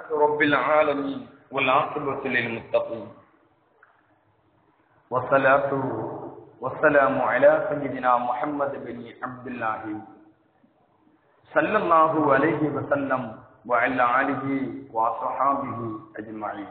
رب العالمين والعاقبة للمتقين والصلاة والسلام على سيدنا محمد بن عبد الله صلى الله عليه وسلم وعلى آله وصحابه أجمعين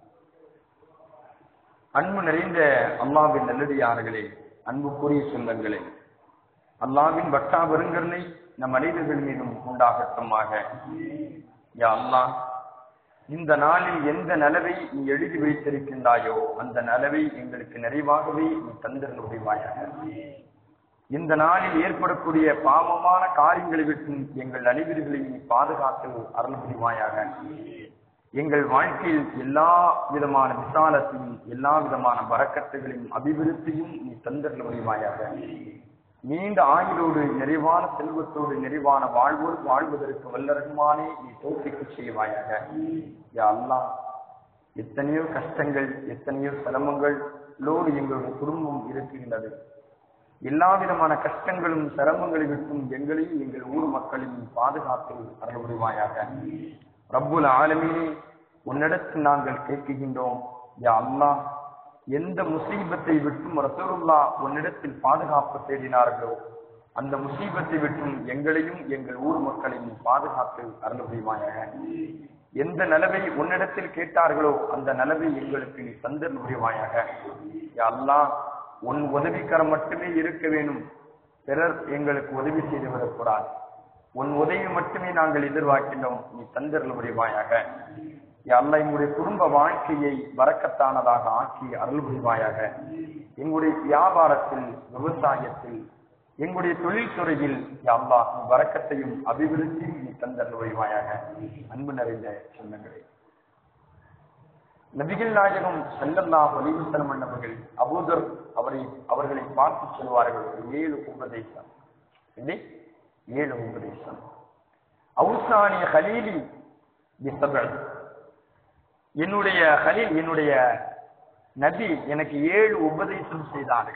அன்பு நிறைந்த அல்லாவின் நல்லடியார்களே அன்புக்குரிய சொந்தங்களே அல்லாவின் வட்டா வருங்கருணை நம் அனைவர்கள் மீதும் உண்டாகட்டுமாக யா அல்லாஹ் இந்த நாளில் எந்த நலவை நீ எழுதி வைத்திருக்கின்றாயோ அந்த நலவை எங்களுக்கு நிறைவாகவே நீ தந்திருந்த முடிவாயாக இந்த நாளில் ஏற்படக்கூடிய பாவமான காரியங்களை விட்டும் எங்கள் அனைவர்களையும் நீ பாதுகாத்து அருள் புரிவாயாக எங்கள் வாழ்க்கையில் எல்லா விதமான விசாலத்தையும் எல்லா விதமான வரக்கட்டுகளையும் அபிவிருத்தியும் நீ தந்தரல் முடிவாயாக நீண்ட ஆயுளோடு நிறைவான செல்வத்தோடு நிறைவான வாழ்வோடு வாழ்வதற்கு வல்லரகுமானே நீ தோப்பிக்கு செய்வாயாக யா அல்லாஹ் எத்தனையோ கஷ்டங்கள் எத்தனையோ சிரமங்களோடு எங்களுடைய குடும்பம் இருக்கின்றது எல்லா விதமான கஷ்டங்களும் சிரமங்களை விட்டும் எங்களையும் எங்கள் ஊர் மக்களையும் பாதுகாத்து அருள் புரிவாயாக ரப்புல் ஆலமீனே உன்னிடத்தில் நாங்கள் கேட்கின்றோம் யா அல்லாஹ் எந்த முசீபத்தை விட்டும் ரசூலுல்லா உன்னிடத்தில் பாதுகாப்பு தேடினார்களோ அந்த முசீபத்தை விட்டும் எங்களையும் எங்கள் ஊர் மக்களையும் பாதுகாத்து அருள் புரிவாயாக எந்த நலவை உன்னிடத்தில் கேட்டார்களோ அந்த நலவை எங்களுக்கு நீ தந்தர் புரிவாயாக யா அல்லாஹ் உன் உதவிக்கரம் மட்டுமே இருக்க வேணும் பிறர் எங்களுக்கு உதவி செய்து விடக்கூடாது உன் உதவி மட்டுமே நாங்கள் எதிர்பார்க்கின்றோம் நீ தந்தரல் புரிவாயாக அல்ல எங்களுடைய குடும்ப வாழ்க்கையை வரக்கத்தானதாக ஆக்கி அருள் புரிவாயாக எங்களுடைய வியாபாரத்தில் விவசாயத்தில் எங்களுடைய தொழில்துறையில் அல்லா வரக்கத்தையும் அபிவிருத்தியும் நீ தந்தரல் புரிவாயாக அன்பு நிறைந்த சொந்தங்களே நபிகள் நாயகம் செல்லல்லா ஒலிவுசலம் அவர்கள் அபூதர் அவரை அவர்களை பார்த்து சொல்வார்கள் ஏழு உபதேசம் இல்லை ஏழு உபதேசம் அவுசானிய ஹலீலி பிசபல் என்னுடைய ஹலீல் என்னுடைய நபி எனக்கு ஏழு உபதேசம் செய்தார்கள்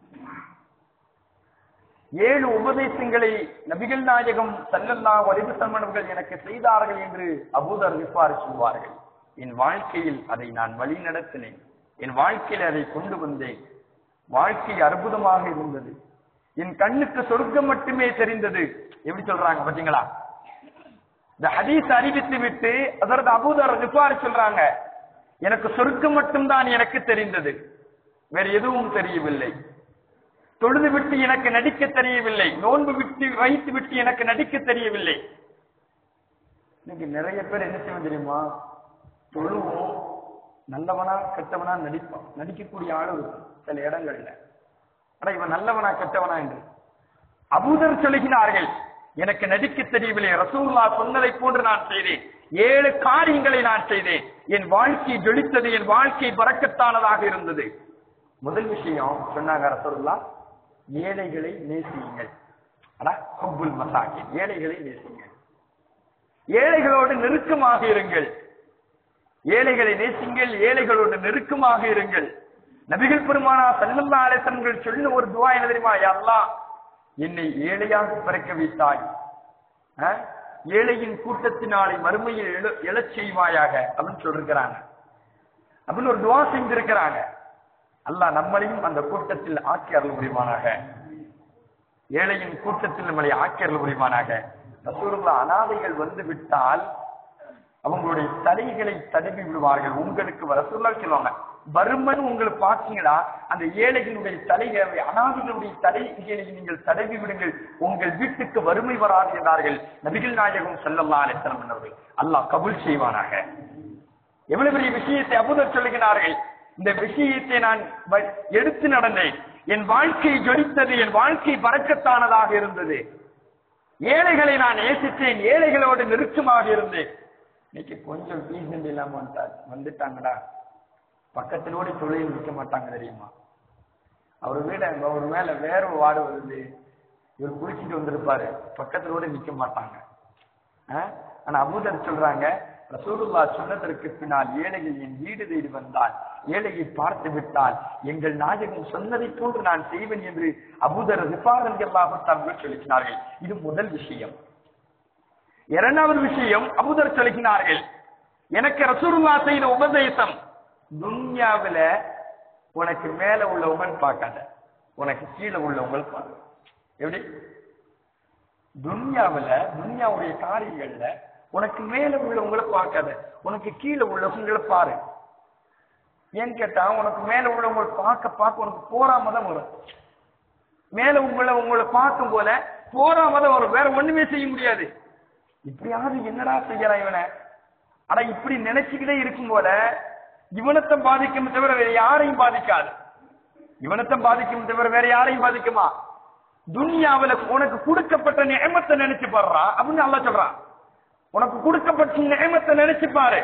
ஏழு உபதேசங்களை நபிகள் நாயகம் சல்லல்லா வலிபுசல்மனவர்கள் எனக்கு செய்தார்கள் என்று அபூதர் விப்பாறு சொல்வார்கள் என் வாழ்க்கையில் அதை நான் வழி நடத்தினேன் என் வாழ்க்கையில் அதை கொண்டு வந்தேன் வாழ்க்கை அற்புதமாக இருந்தது என் கண்ணுக்கு சொர்க்கம் மட்டுமே தெரிந்தது எப்படி சொல்றாங்க பாத்தீங்களா இந்த ஹதீஸ் அறிவித்து விட்டு அதற்கு அபூதர் ரிஃபார் சொல்றாங்க எனக்கு சொர்க்கம் மட்டும்தான் எனக்கு தெரிந்தது வேற எதுவும் தெரியவில்லை தொழுது விட்டு எனக்கு நடிக்க தெரியவில்லை நோன்பு விட்டு வைத்து விட்டு எனக்கு நடிக்க தெரியவில்லை இன்னைக்கு நிறைய பேர் என்ன செய்வோம் தெரியுமா தொழுவோம் நல்லவனா கெட்டவனா நடிப்பான் நடிக்கக்கூடிய ஆளு இருக்கும் சில இடங்கள்ல ஆனா இவன் நல்லவனா கெட்டவனா என்று அபூதர் சொல்லுகிறார்கள் எனக்கு நடிக்க தெரியவில்லை ரசூல்லா சொன்னதை போன்று நான் செய்தேன் ஏழு காரியங்களை நான் செய்தேன் என் வாழ்க்கை ஜொலித்தது என் வாழ்க்கை பறக்கத்தானதாக இருந்தது முதல் விஷயம் சொன்னாங்க ரசூல்லா ஏழைகளை நேசியுங்கள் அடா ஹுப்புல் மசாகின் ஏழைகளை நேசியுங்கள் ஏழைகளோடு நெருக்கமாக இருங்கள் ஏழைகளை நேசிங்கள் ஏழைகளோடு நெருக்கமாக இருங்கள் நபிகள் பெருமானா சல்லல்லா அலிசன்கள் சொன்ன ஒரு துவா என்ன தெரியுமா அல்லாஹ் என்னை ஏழையாக பிறக்க வைத்தாய் ஏழையின் கூட்டத்தினாலே மறுமையில் எழச் செய்வாயாக அப்படின்னு சொல்லிருக்கிறாங்க அப்படின்னு ஒரு துவா செஞ்சிருக்கிறாங்க அல்லாஹ் நம்மளையும் அந்த கூட்டத்தில் ஆக்கி அருள் புரிவானாக ஏழையின் கூட்டத்தில் நம்மளை ஆக்கி அருள் புரிவானாக ரசூலுல்லா அனாதைகள் வந்து விட்டால் அவங்களுடைய தலைகளை தடவி விடுவார்கள் உங்களுக்கு ரசூல்லா சொல்லுவாங்க வருமன் உங்களுக்கு பார்த்தீங்களா அந்த ஏழைகளுடைய தலைகளை அனாதிகளுடைய தலைகளை நீங்கள் தடவி விடுங்கள் உங்கள் வீட்டுக்கு வறுமை வராது என்றார்கள் நபிகள் நாயகம் செல்லல்லா அலிஸ்லாம் அவர்கள் அல்லாஹ் கபுல் செய்வானாக எவ்வளவு பெரிய விஷயத்தை அபுதர் சொல்லுகிறார்கள் இந்த விஷயத்தை நான் எடுத்து நடந்தேன் என் வாழ்க்கை ஜொலித்தது என் வாழ்க்கை பறக்கத்தானதாக இருந்தது ஏழைகளை நான் நேசித்தேன் ஏழைகளோடு நெருக்கமாக இருந்தேன் இன்னைக்கு கொஞ்சம் டீசென்ட் இல்லாம வந்துட்டார் வந்துட்டாங்கடா பக்கத்திலோட தொழில் நிற்க மாட்டாங்க தெரியுமா அவர் வீட அவர் மேல வேற வாடு வருது இவர் குளிச்சுட்டு வந்திருப்பாரு பக்கத்திலோட நிக்க மாட்டாங்க ஆனா அபூதர் சொல்றாங்க ரசூலுல்லா சொன்னதற்கு பின்னால் ஏழைகள் என் வீடு தேடி வந்தால் ஏழையை பார்த்து விட்டால் எங்கள் நாயகம் சொன்னதை போன்று நான் செய்வேன் என்று அபூதர் ரிஃபாரன் எல்லாத்தார்கள் சொல்லினார்கள் இது முதல் விஷயம் இரண்டாவது விஷயம் அபூதர் சொல்லுகிறார்கள் எனக்கு ரசூலுல்லா செய்த உபதேசம் துன்யாவுல உனக்கு மேல உள்ளவங்க பார்க்காத உனக்கு கீழே உள்ளவங்க பாரு எப்படி துன்யாவுல துன்யாவுடைய காரியங்கள்ல உனக்கு மேல உள்ளவங்களை பார்க்காத உனக்கு கீழே உள்ளவங்களை பாரு ஏன்னு கேட்டா உனக்கு மேல உள்ளவங்களை பார்க்க பார்க்க உனக்கு போராம தான் வரும் மேல உங்களை உங்களை பார்க்கும் போல போராம தான் வரும் வேற ஒண்ணுமே செய்ய முடியாது இப்படியாவது என்னடா செய்யறான் இவனை ஆனா இப்படி நினைச்சுக்கிட்டே இருக்கும் போல இவனத்தை பாதிக்கும் தவிர வேற யாரையும் பாதிக்காது இவனத்தை பாதிக்கும் தவிர வேற யாரையும் பாதிக்குமா துன்யாவுல உனக்கு கொடுக்கப்பட்ட நியமத்தை நினைச்சு பாடுறா அப்படின்னு அல்ல சொல்றான் உனக்கு கொடுக்கப்பட்ட நியமத்தை நினைச்சு பாரு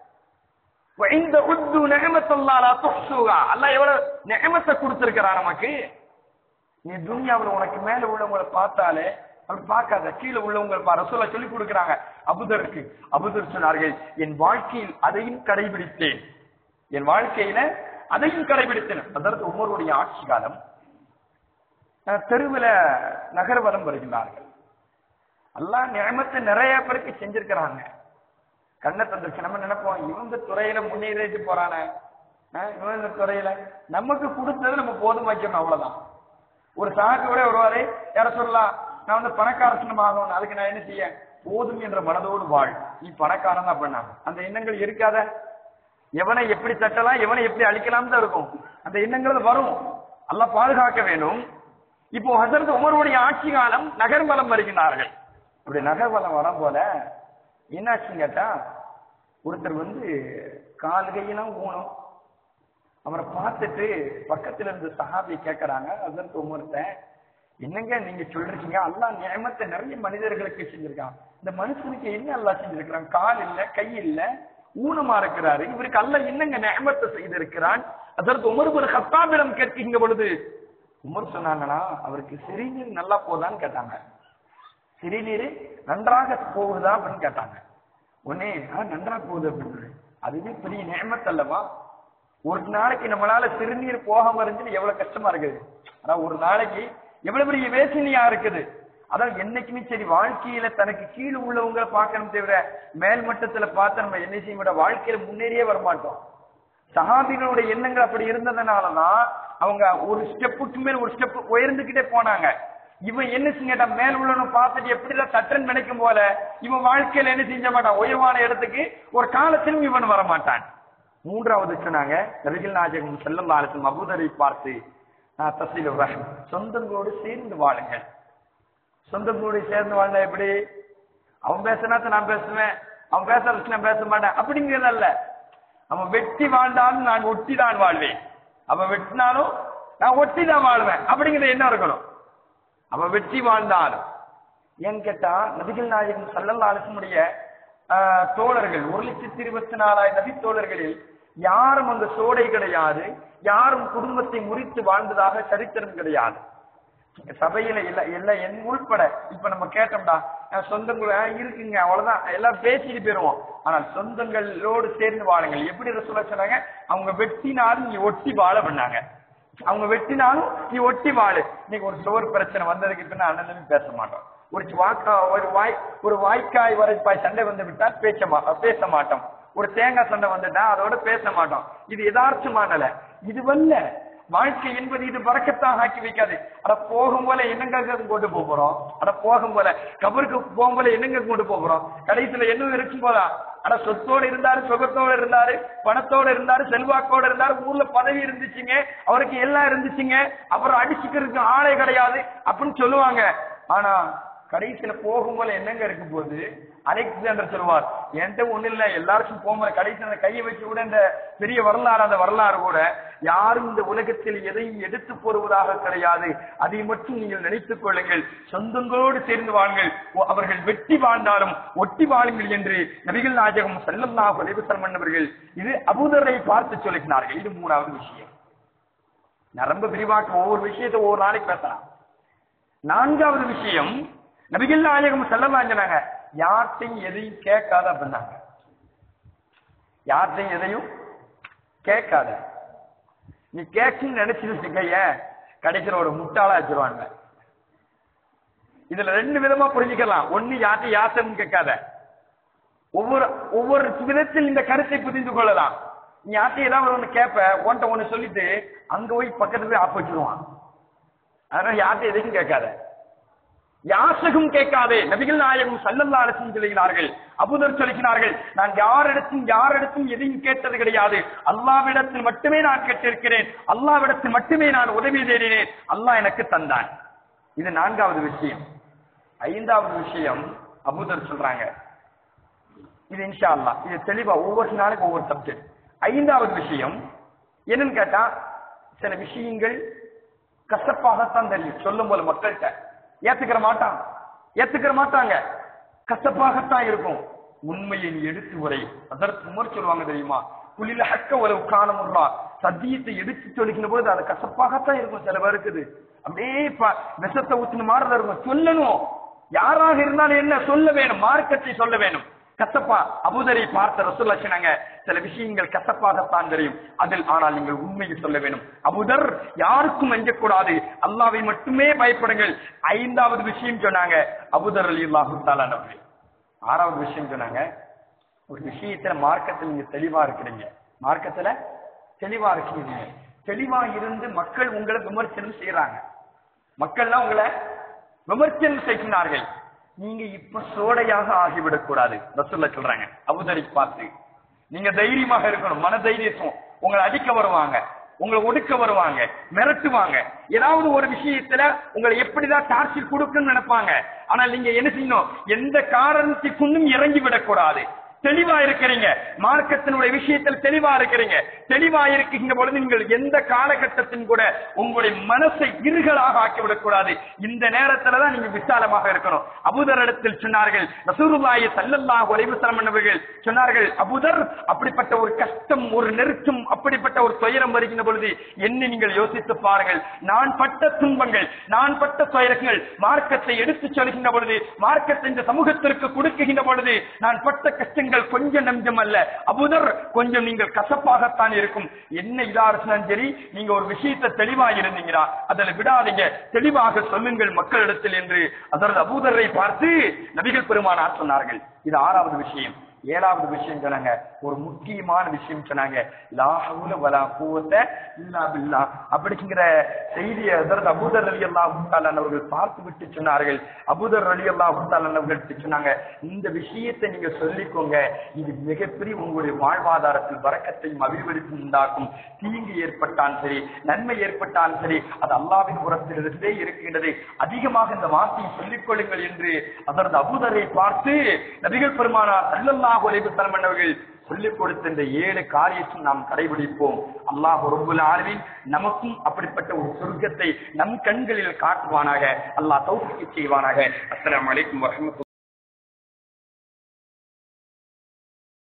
இந்த உத்து நியமத்தல்லாலா துஹ்சுகா அல்லாஹ் எவ்வளவு நியமத்தை கொடுத்திருக்கிறான் நமக்கு நீ துன்யாவுல உனக்கு மேல உள்ளவங்களை பார்த்தாலே அப்படி பார்க்காத கீழே உள்ளவங்களை பாரு ரசூலா சொல்லி கொடுக்குறாங்க அபுதருக்கு அபுதர் சொன்னார்கள் என் வாழ்க்கையில் அதையும் கடைபிடித்தேன் என் வாழ்க்கையில அதையும் கடைபிடித்தேன் அதற்கு உமருடைய ஆட்சி காலம் அஹ், தெருவுல நகர்வலம் வருகிறார்கள் அல்லாஹ் நியமத்தை நிறைய பேருக்கு செஞ்சிருக்கிறாங்க கண்ணை தந்துருச்சு நம்ம நினைப்போம் இவங்க துறையில முன்னேறிட்டு போறானே அஹ், இவன் இந்த துறையில நமக்கு கொடுத்தது நம்ம போதுமாக்கணும் அவ்வளவுதான் ஒரு சாக்கு கூட வருவாரு யார சொல்லலாம் நான் வந்து பணக்காரசனம் ஆகணும் அதுக்கு நான் என்ன செய்ய போதும் என்ற மனதோடு வாழ் நீ பணக்காரன் தான் பண்ணாங்க அந்த எண்ணங்கள் இருக்காத எவனை எப்படி தட்டலாம் எவனை எப்படி அழிக்கலாம் தான் இருக்கும் அந்த எண்ணங்கள் வரும் அல்லாஹ் பாதுகாக்க வேண்டும் இப்போ ஹசரத் உமருடைய ஆட்சி காலம் நகர்வலம் வருகிறார்கள் அப்படி நகர்வலம் வரும் போல என்னாச்சுன்னு கேட்டா ஒருத்தர் வந்து கால் கையெல்லாம் ஊனும் அவரை பார்த்துட்டு பக்கத்துல இருந்து சஹாபி கேட்கறாங்க அதற்கு உமர்த்த என்னங்க நீங்க சொல்றீங்க அல்லாஹ் நியமத்தை நிறைய மனிதர்களுக்கு செஞ்சிருக்கான் இந்த மனுஷனுக்கு என்ன அல்லாஹ் செஞ்சிருக்கிறான் கால் இல்ல கை இல்ல ஊனமா இருக்கிறாரு இவருக்கு அல்லாஹ் என்னங்க நியமத்தை செய்திருக்கிறான் அதற்கு உமர் ஒரு ஹத்தாபிடம் கேட்கின்ற பொழுது உமர் சொன்னாங்கன்னா அவருக்கு சிறுநீர் நல்லா போதான்னு கேட்டாங்க சிறுநீர் நன்றாக போகுதா அப்படின்னு கேட்டாங்க உடனே "ஆ, நன்றா போகுது அப்படின்னு அதுவே பெரிய நியமத் அல்லவா ஒரு நாளைக்கு நம்மளால சிறுநீர் போகாம இருந்துன்னு எவ்வளவு கஷ்டமா இருக்குது ஆனா ஒரு நாளைக்கு எவ்வளவு பெரிய வேசனையா இருக்குது அதான் என்னைக்குமே சரி வாழ்க்கையில தனக்கு கீழே உள்ளவங்க பார்க்கணும் தவிர மேல் மட்டத்துல பார்த்து நம்ம என்ன செய்ய மாட்டோம் வாழ்க்கையில முன்னேறியே வர மாட்டோம் சஹாபிகளுடைய எண்ணங்கள் அப்படி இருந்ததுனாலதான் அவங்க ஒரு ஸ்டெப்புக்கு மேல் ஒரு ஸ்டெப் உயர்ந்துகிட்டே போனாங்க இவன் என்ன செஞ்சா மேல் உள்ளவனை பார்த்துட்டு எப்படிலாம் தட்டுன்னு நினைக்கும் போல இவன் வாழ்க்கையில என்ன செஞ்ச மாட்டான் உயர்வான இடத்துக்கு ஒரு காலத்திலும் இவன் வர மாட்டான் மூன்றாவது சொன்னாங்க நபிகள் நாயகம் செல்லம் ஆலோசனை அபுதரை பார்த்து நான் தசீல் ரஹம் சொந்தங்களோடு சேர்ந்து வாழுங்க சொந்தங்களோடு சேர்ந்து வாழ்ந்தா எப்படி அவன் பேசினாத்த நான் பேசுவேன் அவன் பேசுறதுக்கு நான் பேச மாட்டேன் அப்படிங்கிறது அல்ல அவன் வெட்டி வாழ்ந்தாலும் நான் ஒட்டி தான் வாழ்வேன் அவன் வெட்டினாலும் நான் ஒட்டி தான் வாழ்வேன் அப்படிங்கிறது என்ன இருக்கணும் அவன் வெற்றி வாழ்ந்தாலும் ஏன்னு கேட்டா நபிகள் நாயகம் சல்லல்லா அலிசனுடைய தோழர்கள் ஒரு லட்சத்தி இருபத்தி நாலாயிரம் நபி தோழர்களில் யாரும் அந்த சோடை கிடையாது யாரும் குடும்பத்தை முறித்து வாழ்ந்ததாக சரித்திரம் கிடையாது சபையில இல்ல இல்ல என் உள்பட இப்ப நம்ம கேட்டோம்டா அஹ் சொந்தங்கள் அஹ் இருக்குங்க அவ்வளவுதான் எல்லாம் பேசிட்டு போயிருவோம் ஆனால் சொந்தங்களோடு சேர்ந்து வாழுங்கள் எப்படி சொல்ல சொன்னாங்க அவங்க வெட்டினாலும் நீ ஒட்டி வாழ பண்ணாங்க அவங்க வெட்டினாலும் நீ ஒட்டி வாழு இன்னைக்கு ஒரு சோர் பிரச்சனை வந்ததுக்கு பின்ன அண்ணனும் பேச மாட்டோம் ஒரு வாக்கா ஒரு வாய் ஒரு வாய்க்காய் வரைப்பாய் சண்டை வந்து விட்டால் பேச மா பேச மாட்டோம் ஒரு தேங்காய் சண்டை வந்துட்டா அதோட பேச மாட்டோம் இது யதார்த்தமானல இது வல்ல வாழ்க்கை என்பது இது பறக்கத்தான் ஆக்கி வைக்காது அட போகும் போல என்னங்க கொண்டு போக போறோம் அட போகும் போல கபருக்கு போகும் போல என்னங்க கொண்டு போக போறோம் கடைசியில என்ன இருக்கும் போதா அட சொத்தோட இருந்தாரு சுகத்தோட இருந்தாரு பணத்தோட இருந்தாரு செல்வாக்கோட இருந்தாரு ஊர்ல பதவி இருந்துச்சுங்க அவருக்கு எல்லாம் இருந்துச்சுங்க அப்புறம் அடிச்சுக்கிறதுக்கு ஆளே கிடையாது அப்படின்னு சொல்லுவாங்க ஆனா கடைசியில போகும் போல என்னங்க இருக்கும் போது அலெக்சாண்டர் சொல்வார் என்கிட்ட ஒண்ணு இல்ல எல்லாருக்கும் போகும்போது கடைசியில அந்த கையை வச்சு கூட இந்த பெரிய வரலாறு அந்த வரலாறு கூட யாரும் இந்த உலகத்தில் எதையும் எடுத்து போடுவதாக கிடையாது அதை மட்டும் நீங்கள் நினைத்துக் கொள்ளுங்கள் சொந்தங்களோடு சேர்ந்து வாழுங்கள் ஓ, அவர்கள் வெட்டி வாழ்ந்தாலும் ஒட்டி வாழுங்கள் என்று நபிகள் நாயகம் செல்லல்லாஹு அலைவசம் பண்ணவர்கள் இது அபூதரை பார்த்து சொல்லினார்கள் இது மூணாவது விஷயம் நான் ரொம்ப விரிவாக்க ஒவ்வொரு விஷயத்தை ஒவ்வொரு நாளைக்கு பேசலாம் நான்காவது விஷயம் நபிகள் நாயகம் செல்லலாங்கினாங்க யார்ட்டையும் எதையும் கேட்காத அப்படின்னாங்க யார்ட்டையும் எதையும் கேட்காத நீ கேட்குன்னு நினைச்சிட்டு வச்சுக்கைய கடைசியில் ஒரு முட்டாளா வச்சிருவாங்க இதுல ரெண்டு விதமா புரிஞ்சுக்கலாம் ஒண்ணு யார்ட்டையும் யாசம் கேட்காத ஒவ்வொரு ஒவ்வொரு விதத்தில் இந்த கருத்தை புரிந்து கொள்ளலாம் நீ யார்கிட்ட ஏதாவது ஒண்ணு கேட்ப உன்ட்ட ஒண்ணு சொல்லிட்டு அங்க போய் பக்கத்துல போய் ஆப் வச்சிருவான் அதனால யார்கிட்ட எதையும் கேட்காத யாசகம் கேட்காதே நபிகள் நாயகம் சல்லல்லா அலிசன் சொல்கிறார்கள் அபுதர் சொல்கிறார்கள் நான் யாரிடத்தும் யாரிடத்தும் எதையும் கேட்டது கிடையாது அல்லாவிடத்தில் மட்டுமே நான் கேட்டிருக்கிறேன் அல்லாவிடத்தில் மட்டுமே நான் உதவி தேடினேன் அல்லாஹ் எனக்கு தந்தான் இது நான்காவது விஷயம் ஐந்தாவது விஷயம் அபுதர் சொல்றாங்க இது இன்ஷா அல்லாஹ் இது தெளிவா ஒவ்வொரு நாளுக்கு ஒவ்வொரு சப்ஜெக்ட் ஐந்தாவது விஷயம் என்னன்னு கேட்டா சில விஷயங்கள் கசப்பாகத்தான் தெரியும் சொல்லும் போல மக்கள்கிட்ட ஏத்துக்கிற மாட்டான் ஏத்துக்கிற மாட்டாங்க கசப்பாகத்தான் இருக்கும் உண்மையை நீ எடுத்து உரை அதற்கு உமர் சொல்லுவாங்க தெரியுமா குளில ஹக்க ஒரு காணமுல்லா சத்தியத்தை எடுத்து சொல்லிக்கிற போது அது கசப்பாகத்தான் இருக்கும் சில பேருக்கு இது. அப்படியே ப- விஷத்தை ஊத்தின மாதிரி இருக்கும் சொல்லணும் யாராக இருந்தாலும் என்ன சொல்ல வேணும் மார்க்கத்தை சொல்ல வேணும் கசப்பா அபுதரை பார்த்த ரசூல்லா சொன்னாங்க சில விஷயங்கள் கசப்பாகத்தான் தெரியும் அதில் ஆனால் நீங்கள் உண்மையை சொல்ல வேண்டும் அபுதர் யாருக்கும் அஞ்சக்கூடாது அல்லாவை மட்டுமே பயப்படுங்கள் ஐந்தாவது விஷயம் சொன்னாங்க அபுதர் அலி அல்லாஹு தாலானவர்கள் ஆறாவது விஷயம் சொன்னாங்க ஒரு விஷயத்துல மார்க்கத்தில் நீங்க தெளிவா இருக்கிறீங்க மார்க்கத்துல தெளிவா இருக்கிறீங்க தெளிவா இருந்து மக்கள் உங்களை விமர்சனம் செய்யறாங்க மக்கள்லாம் உங்களை விமர்சனம் செய்கிறார்கள் நீங்க இப்ப சோடையாக ஆகிவிடக் கூடாது ரசூல்லா சொல்றாங்க அபுதரி பார்த்து நீங்க தைரியமாக இருக்கணும் மன தைரியத்தும் உங்களை அடிக்க வருவாங்க உங்களை ஒடுக்க வருவாங்க மிரட்டுவாங்க ஏதாவது ஒரு விஷயத்துல உங்களை எப்படிதான் டார்ச்சர் கொடுக்குன்னு நினைப்பாங்க ஆனால் நீங்க என்ன செய்யணும் எந்த காரணத்துக்குன்னும் இறங்கி விடக்கூடாது தெளிவா இருக்கிறீங்க மார்க்கத்தினுடைய விஷயத்தில் தெளிவா இருக்கிறீங்க தெளிவா இருக்கின்ற பொழுது நீங்கள் எந்த காலகட்டத்தின் கூட உங்களுடைய மனசை இருகளாக ஆக்கிவிடக் கூடாது இந்த நேரத்துல தான் நீங்க விசாலமாக இருக்கணும் அபுதர் இடத்தில் சொன்னார்கள் ரசூலுல்லாஹி ஸல்லல்லாஹு அலைஹி வஸல்லம் அவர்கள் சொன்னார்கள் அபுதர் அப்படிப்பட்ட ஒரு கஷ்டம் ஒரு நெருக்கம் அப்படிப்பட்ட ஒரு துயரம் வருகின்ற பொழுது என்ன நீங்கள் யோசித்து பாருங்கள் நான் பட்ட துன்பங்கள் நான் பட்ட துயரங்கள் மார்க்கத்தை எடுத்துச் சொல்கின்ற பொழுது மார்க்கத்தை இந்த சமூகத்திற்கு கொடுக்குகின்ற பொழுது நான் பட்ட கஷ்டங்கள் கொஞ்சம் நஞ்சம் அல்ல அபுதர் கொஞ்சம் நீங்கள் கசப்பாகத்தான் இருக்கும் என்ன இதா இருந்தாலும் சரி நீங்க ஒரு விஷயத்தை தெளிவா இருந்தீங்களா அதில் விடாதீங்க தெளிவாக சொல்லுங்கள் மக்களிடத்தில் என்று அதற்கு அபூதரை பார்த்து நபிகள் பெருமானார் சொன்னார்கள் இது ஆறாவது விஷயம் ஏழாவது விஷயம் சொன்னாங்க ஒரு முக்கியமான விஷயம் சொன்னாங்க லா ஹவுல வலா குவத்த இல்லா பில்லா அப்படிங்கிற செய்தியை அதற்கு அபூதர் அலி அல்லாஹ் அவர்கள் பார்த்து விட்டு சொன்னார்கள் அபூதர் அலி அல்லாஹ் அவர்கள் சொன்னாங்க இந்த விஷயத்தை நீங்க சொல்லிக்கோங்க இது மிகப்பெரிய உங்களுடைய வாழ்வாதாரத்தில் வரக்கத்தையும் அபிவிருத்தி உண்டாக்கும் தீங்கு ஏற்பட்டாலும் சரி நன்மை ஏற்பட்டாலும் சரி அது அல்லாவின் புறத்திலிருந்தே இருக்கின்றது அதிகமாக இந்த வார்த்தையை சொல்லிக் கொள்ளுங்கள் என்று அதற்கு அபூதரை பார்த்து நபிகள் பெருமானார் சல்லல்லாஹு அலைஹி வஸல்லம் அவர்கள் சொல்லிக் கொடுத்த இந்த ஏழு காரியத்தை நாம் கடைபிடிப்போம் அல்லாஹ் ரப்புல் ஆலமீன் நமக்கும் அப்படிப்பட்ட ஒரு சொர்க்கத்தை நம் கண்களில் காட்டுவானாக அல்லாஹ் தௌஃபீக் செய்வானாக அஸ்ஸலாமு அலைக்கும் வரஹ்மத்துல்லாஹி